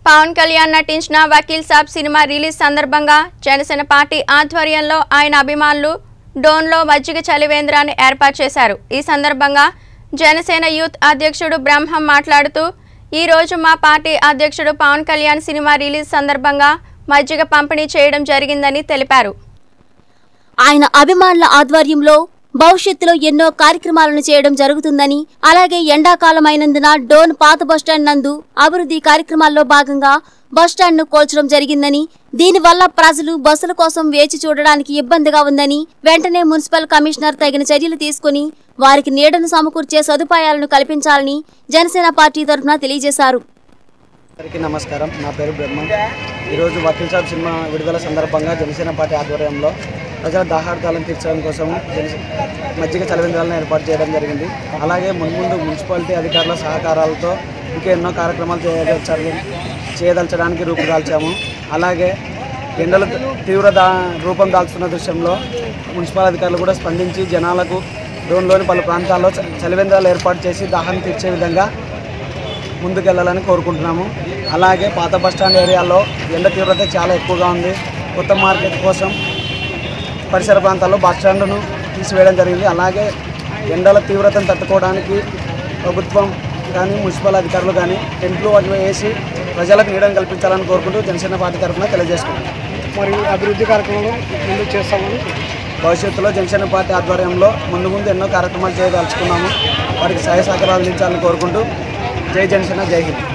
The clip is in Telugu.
పవన్ కళ్యాణ్ నటించిన వకీల్ సాబ్ సినిమా రిలీజ్ సందర్భంగా జనసేన పార్టీ ఆధ్వర్యంలో ఆయన అభిమానులు డోన్లో మజ్జిగ చలివేంద్రాన్ని ఏర్పాటు చేశారు ఈ సందర్భంగా జనసేన యూత్ అధ్యక్షుడు బ్రహ్మం మాట్లాడుతూ ఈ రోజు మా పార్టీ అధ్యక్షుడు పవన్ కళ్యాణ్ సినిమా రిలీజ్ సందర్భంగా మజ్జిగ పంపిణీ చేయడం జరిగిందని తెలిపారు ఆయన అభిమానుల ఆధ్వర్యంలో భవిష్యత్తులో ఎన్నో కార్యక్రమాలను చేయడం జరుగుతుందని అలాగే ఎండాకాలం అయినందున డోన్ పాత బస్టాండ్ నందు అభివృద్ధి కార్యక్రమాల్లో భాగంగా బస్టాండ్ ను కోల్చడం జరిగిందని దీనివల్ల ప్రజలు బస్సుల కోసం వేచి చూడడానికి ఇబ్బందిగా ఉందని వెంటనే మున్సిపల్ కమిషనర్ తగిన చర్యలు తీసుకుని వారికి నీడను సమకూర్చే సదుపాయాలను కల్పించాలని జనసేన పార్టీ తరఫున తెలియజేశారు అందరికీ నమస్కారం నా పేరు బ్రహ్మ ఈరోజు వకీల్ సాబ్ సినిమా విడుదల సందర్భంగా జనసేన పార్టీ ఆధ్వర్యంలో ప్రజల దాహార్థాలను తీర్చడం కోసం జనసే మజ్జిగ చలవేంద్రాలను ఏర్పాటు చేయడం జరిగింది అలాగే మున్ముందు మున్సిపాలిటీ అధికారుల సహకారాలతో ఇంకా ఎన్నో కార్యక్రమాలు చేయదలచాలి చేయదలచడానికి రూపుదాల్చాము అలాగే ఎండలు తీవ్ర దా రూపం దాల్చుతున్న దృశ్యంలో మున్సిపల్ అధికారులు కూడా స్పందించి జనాలకు రోడ్లోని పలు ప్రాంతాల్లో చ- చలివేంద్రాలు ఏర్పాటు చేసి దాహం తీర్చే విధంగా ముందుకెళ్ళాలని కోరుకుంటున్నాము అలాగే పాత బస్టాండ్ ఏరియాలో ఎండ తీవ్రత చాలా ఎక్కువగా ఉంది కొత్త మార్కెట్ కోసం పరిసర ప్రాంతాల్లో బస్టాండ్ను తీసివేయడం జరిగింది అలాగే ఎండల తీవ్రతను తట్టుకోవడానికి ప్రభుత్వం కానీ మున్సిపల్ అధికారులు కానీ టెంట్లు వాటిని వేసి ప్రజలకు నీడని కల్పించాలని కోరుకుంటూ జనసేన పార్టీ తరఫున తెలియజేసుకుంటాం మరి అభివృద్ధి కార్యక్రమాలు ముందు చేస్తామని భవిష్యత్తులో జనసేన పార్టీ ఆధ్వర్యంలో ముందు ముందు ఎన్నో కార్యక్రమాలు చేయదలుచుకున్నాము వారికి సహాయ సహకారాలు అందించాలని కోరుకుంటూ జై జనసేన జై హింద్